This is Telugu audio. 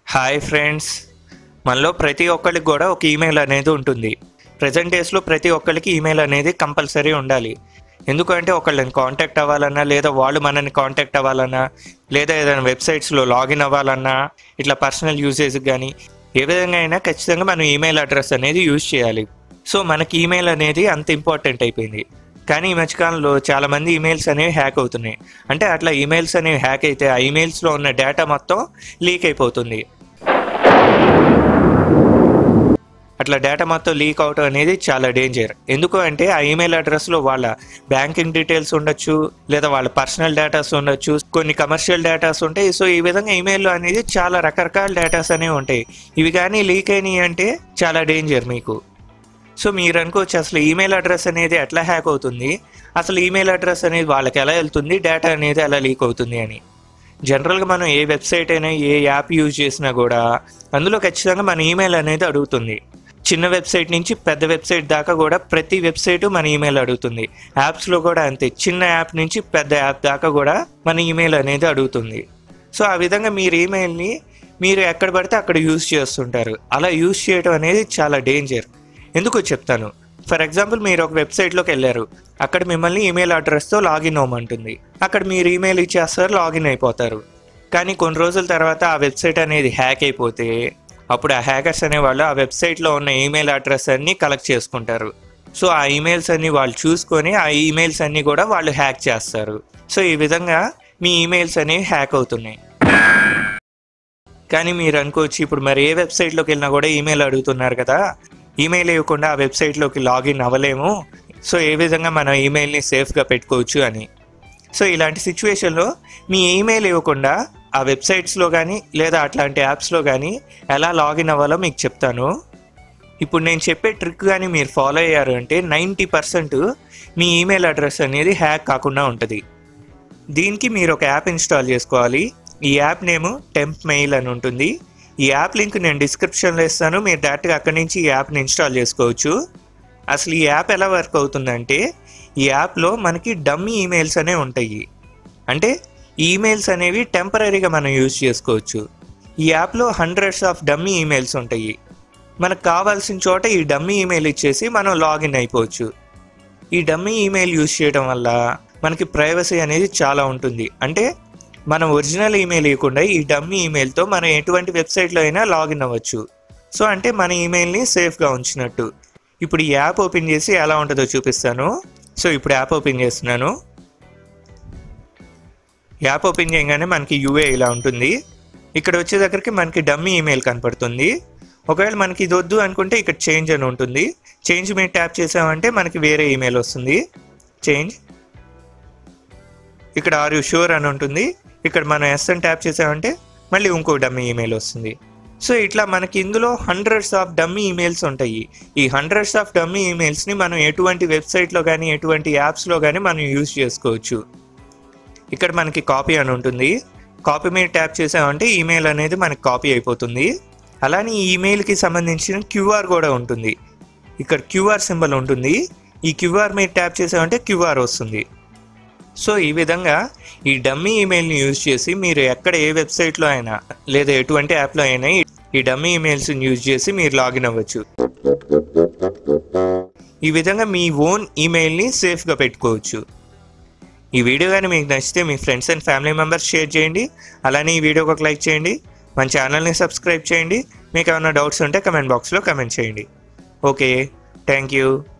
హాయ్ ఫ్రెండ్స్ మనలో ప్రతి ఒక్కరికి కూడా ఒక ఈమెయిల్ అనేది ఉంటుంది ప్రజెంట్ డేస్లో ప్రతి ఒక్కరికి ఈమెయిల్ అనేది కంపల్సరీ ఉండాలి ఎందుకంటే ఒకళ్ళని కాంటాక్ట్ అవ్వాలన్నా లేదా వాళ్ళు మనని కాంటాక్ట్ అవ్వాలన్నా లేదా ఏదైనా వెబ్సైట్స్లో లాగిన్ అవ్వాలన్నా ఇట్లా పర్సనల్ యూసేజ్ కానీ ఏ విధంగా అయినా ఖచ్చితంగా మనం ఈమెయిల్ అడ్రస్ అనేది యూజ్ చేయాలి సో మనకి ఈమెయిల్ అనేది అంత ఇంపార్టెంట్ అయిపోయింది కానీ ఈ మధ్యకాలంలో చాలా మంది ఈమెయిల్స్ అనేవి హ్యాక్ అవుతున్నాయి అంటే అట్లా ఈమెయిల్స్ అనేవి హ్యాక్ అయితే ఆ ఈమెయిల్స్లో ఉన్న డేటా మొత్తం లీక్ అయిపోతుంది అట్లా డేటా మొత్తం లీక్ అవటం అనేది చాలా డేంజర్ ఎందుకు అంటే ఆ ఈమెయిల్ అడ్రస్లో వాళ్ళ బ్యాంకింగ్ డీటెయిల్స్ ఉండొచ్చు లేదా వాళ్ళ పర్సనల్ డేటాస్ ఉండొచ్చు కొన్ని కమర్షియల్ డేటాస్ ఉంటాయి సో ఈ విధంగా ఈమెయిల్ అనేది చాలా రకరకాల డేటాస్ అనేవి ఉంటాయి ఇవి కానీ లీక్ అయినాయి అంటే చాలా డేంజర్ మీకు సో మీరు అనుకోవచ్చు అసలు ఈమెయిల్ అడ్రస్ అనేది ఎట్లా హ్యాక్ అవుతుంది అసలు ఈమెయిల్ అడ్రస్ అనేది వాళ్ళకి ఎలా వెళ్తుంది డేటా అనేది ఎలా లీక్ అవుతుంది అని జనరల్గా మనం ఏ వెబ్సైట్ అయినా ఏ యాప్ యూజ్ చేసినా కూడా అందులో ఖచ్చితంగా మన ఈమెయిల్ అనేది అడుగుతుంది చిన్న వెబ్సైట్ నుంచి పెద్ద వెబ్సైట్ దాకా కూడా ప్రతి వెబ్సైట్ మన ఈమెయిల్ అడుగుతుంది యాప్స్లో కూడా అంతే చిన్న యాప్ నుంచి పెద్ద యాప్ దాకా కూడా మన ఈమెయిల్ అనేది అడుగుతుంది సో ఆ విధంగా మీరు ఈమెయిల్ని మీరు ఎక్కడ పడితే అక్కడ యూజ్ చేస్తుంటారు అలా యూజ్ చేయడం అనేది చాలా డేంజర్ ఎందుకు చెప్తాను ఫర్ ఎగ్జాంపుల్ మీరు ఒక వెబ్సైట్లోకి వెళ్ళారు అక్కడ మిమ్మల్ని ఈమెయిల్ అడ్రస్తో లాగిన్ అవ్వమంటుంది అక్కడ మీరు ఈమెయిల్ ఇచ్చేస్తారు లాగిన్ అయిపోతారు కానీ కొన్ని రోజుల తర్వాత ఆ వెబ్సైట్ అనేది హ్యాక్ అయిపోతే అప్పుడు ఆ హ్యాకర్స్ అనేవాళ్ళు ఆ వెబ్సైట్లో ఉన్న ఈమెయిల్ అడ్రస్ అన్ని కలెక్ట్ చేసుకుంటారు సో ఆ ఈమెయిల్స్ అన్ని వాళ్ళు చూసుకొని ఆ ఈమెయిల్స్ అన్ని కూడా వాళ్ళు హ్యాక్ చేస్తారు సో ఈ విధంగా మీ ఈమెయిల్స్ అనేవి హ్యాక్ అవుతున్నాయి కానీ మీరు అనుకోవచ్చు ఇప్పుడు మరి ఏ వెబ్సైట్లోకి వెళ్ళినా కూడా ఈమెయిల్ అడుగుతున్నారు కదా ఈమెయిల్ ఇవ్వకుండా ఆ వెబ్సైట్లోకి లాగిన్ అవ్వలేము సో ఏ విధంగా మనం ఈమెయిల్ని సేఫ్గా పెట్టుకోవచ్చు అని సో ఇలాంటి సిచ్యువేషన్లో మీ ఈమెయిల్ ఇవ్వకుండా ఆ వెబ్సైట్స్లో కానీ లేదా అట్లాంటి యాప్స్లో కానీ ఎలా లాగిన్ అవ్వాలో మీకు చెప్తాను ఇప్పుడు నేను చెప్పే ట్రిక్ కానీ మీరు ఫాలో అయ్యారు అంటే నైంటీ పర్సెంట్ మీ ఈమెయిల్ అడ్రస్ అనేది హ్యాక్ కాకుండా ఉంటుంది దీనికి మీరు ఒక యాప్ ఇన్స్టాల్ చేసుకోవాలి ఈ యాప్ నేమ్ టెంప్ మెయిల్ అని ఉంటుంది ఈ యాప్ లింక్ నేను డిస్క్రిప్షన్లో ఇస్తాను మీరు డైరెక్ట్గా అక్కడి నుంచి ఈ యాప్ని ఇన్స్టాల్ చేసుకోవచ్చు అసలు ఈ యాప్ ఎలా వర్క్ అవుతుందంటే ఈ యాప్లో మనకి డమ్మీ ఈమెయిల్స్ అనేవి ఉంటాయి అంటే ఈమెయిల్స్ అనేవి టెంపరీగా మనం యూజ్ చేసుకోవచ్చు ఈ యాప్లో హండ్రెడ్స్ ఆఫ్ డమ్మీ ఈమెయిల్స్ ఉంటాయి మనకు కావాల్సిన చోట ఈ డమ్మీ ఈమెయిల్ ఇచ్చేసి మనం లాగిన్ అయిపోవచ్చు ఈ డమ్మీ ఈమెయిల్ యూజ్ చేయడం వల్ల మనకి ప్రైవసీ అనేది చాలా ఉంటుంది అంటే మనం ఒరిజినల్ ఈమెయిల్ ఇవ్వకుండా ఈ డమ్మీ ఈమెయిల్తో మనం ఎటువంటి వెబ్సైట్లో అయినా లాగిన్ అవ్వచ్చు సో అంటే మన ఈమెయిల్ని సేఫ్గా ఉంచినట్టు ఇప్పుడు ఈ యాప్ ఓపెన్ చేసి ఎలా ఉంటుందో చూపిస్తాను సో ఇప్పుడు యాప్ ఓపెన్ చేస్తున్నాను యాప్ ఓపెన్ చేయగానే మనకి యూఏ ఇలా ఉంటుంది ఇక్కడ వచ్చే దగ్గరికి మనకి డమ్మీ ఈమెయిల్ కనపడుతుంది ఒకవేళ మనకి ఇది వద్దు అనుకుంటే ఇక్కడ చేంజ్ అని ఉంటుంది చేంజ్ మీద ట్యాప్ చేసామంటే మనకి వేరే ఈమెయిల్ వస్తుంది చేంజ్ ఇక్కడ ఆర్ యూ షూర్ అని ఉంటుంది ఇక్కడ మనం ఎస్ అని ట్యాప్ చేసామంటే మళ్ళీ ఇంకో డమ్మీ ఈమెయిల్ వస్తుంది సో ఇట్లా మనకి ఇందులో హండ్రెడ్స్ ఆఫ్ డమ్మీ ఈమెయిల్స్ ఉంటాయి ఈ హండ్రెడ్స్ ఆఫ్ డమ్మీ ఈమెయిల్స్ని మనం ఎటువంటి వెబ్సైట్లో కానీ ఎటువంటి యాప్స్లో కానీ మనం యూజ్ చేసుకోవచ్చు ఇక్కడ మనకి కాపీ అని ఉంటుంది కాపీ మీద ట్యాప్ చేసామంటే ఈమెయిల్ అనేది మనకి కాపీ అయిపోతుంది అలానే ఈ ఈమెయిల్కి సంబంధించిన క్యూఆర్ కూడా ఉంటుంది ఇక్కడ క్యూఆర్ సింబల్ ఉంటుంది ఈ క్యూఆర్ మీద ట్యాప్ చేసామంటే క్యూఆర్ వస్తుంది సో ఈ విధంగా ఈ డమ్మీ ఈమెయిల్ని యూజ్ చేసి మీరు ఎక్కడ ఏ వెబ్సైట్లో అయినా లేదా ఎటువంటి యాప్లో అయినా ఈ డమ్మీ ఈమెయిల్స్ని యూజ్ చేసి మీరు లాగిన్ అవ్వచ్చు ఈ విధంగా మీ ఓన్ ఈమెయిల్ని సేఫ్గా పెట్టుకోవచ్చు ఈ వీడియో కానీ మీకు నచ్చితే మీ friends and family members share చేయండి అలానే ఈ వీడియోకి ఒక లైక్ చేయండి మన ఛానల్ని సబ్స్క్రైబ్ చేయండి మీకు ఏమైనా డౌట్స్ ఉంటే కమెంట్ బాక్స్లో కమెంట్ చేయండి ఓకే థ్యాంక్ యూ